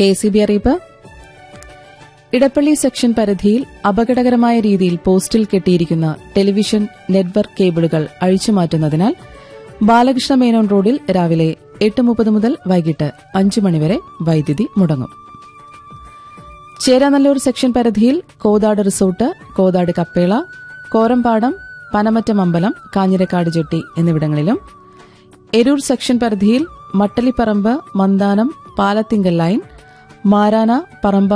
K C B അറിയിപ്പ് Edappally section പരിധിയിൽ അപകടകരമായ രീതിയിൽ പോസ്റ്റിൽ കെട്ടിയിരിക്കുന്ന ടെലിവിഷൻ നെറ്റ്വർക്ക് കേബിളുകൾ അഴിച്ചുമാറ്റുന്നതിനാൽ ബാലകൃഷ്ണ മേനോൻ റോഡിൽ രാവിലെ എട്ട് മുപ്പത് മുതൽ വൈകിട്ട് അഞ്ച് മണിവരെ വൈദ്യുതി മുടങ്ങും ചേരാനല്ലൂർ സെക്ഷൻ പരിധിയിൽ കോതാട് റിസോർട്ട് കോതാട് കപ്പേള കോരമ്പാടം പനമറ്റം അമ്പലം കാഞ്ഞിരക്കാട് ജെട്ടി എന്നിവിടങ്ങളിലും എരൂർ സെക്ഷൻ പരിധിയിൽ മട്ടലിപ്പറമ്പ് മന്ദാനം പാലത്തിങ്കൽ ലൈൻ മാരാന പറമ്പ